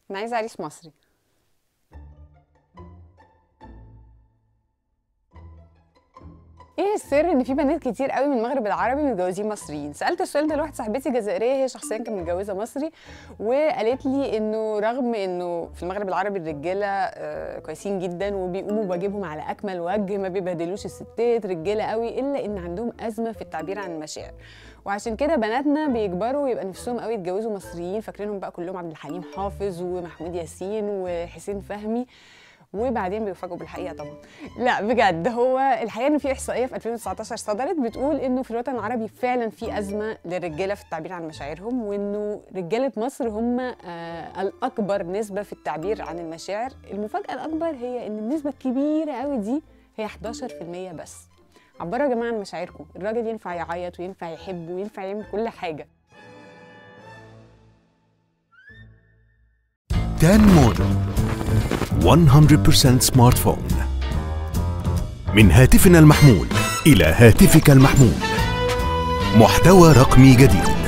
انا عايزه عريس مصري ايه السر ان في بنات كتير قوي من المغرب العربي متجوزين مصريين سالت السؤال ده لواحده صاحبتي جزائريه هي شخصيا كانت متجوزه مصري وقالت لي انه رغم انه في المغرب العربي الرجاله آه، كويسين جدا وبيقوموا بواجبهم على اكمل وجه ما بيبهدلوش الستات رجاله قوي الا ان عندهم ازمه في التعبير عن المشاعر وعشان كده بناتنا بيكبروا ويبقى نفسهم قوي يتجوزوا مصريين فاكرينهم بقى كلهم عبد الحليم حافظ ومحمود ياسين وحسين فهمي وبعدين بيفاجئوا بالحقيقه طبعا لا بجد هو الحقيقه ان في احصائيه في 2019 صدرت بتقول انه في الوطن العربي فعلا في ازمه للرجاله في التعبير عن مشاعرهم وانه رجاله مصر هم آه الاكبر نسبه في التعبير عن المشاعر المفاجاه الاكبر هي ان النسبه الكبيره قوي دي هي 11% بس عبروا يا جماعه عن مشاعركم الراجل ينفع يعيط وينفع يحب وينفع يعمل كل حاجه تان موديل 100% سمارت فون من هاتفنا المحمول إلى هاتفك المحمول محتوى رقمي جديد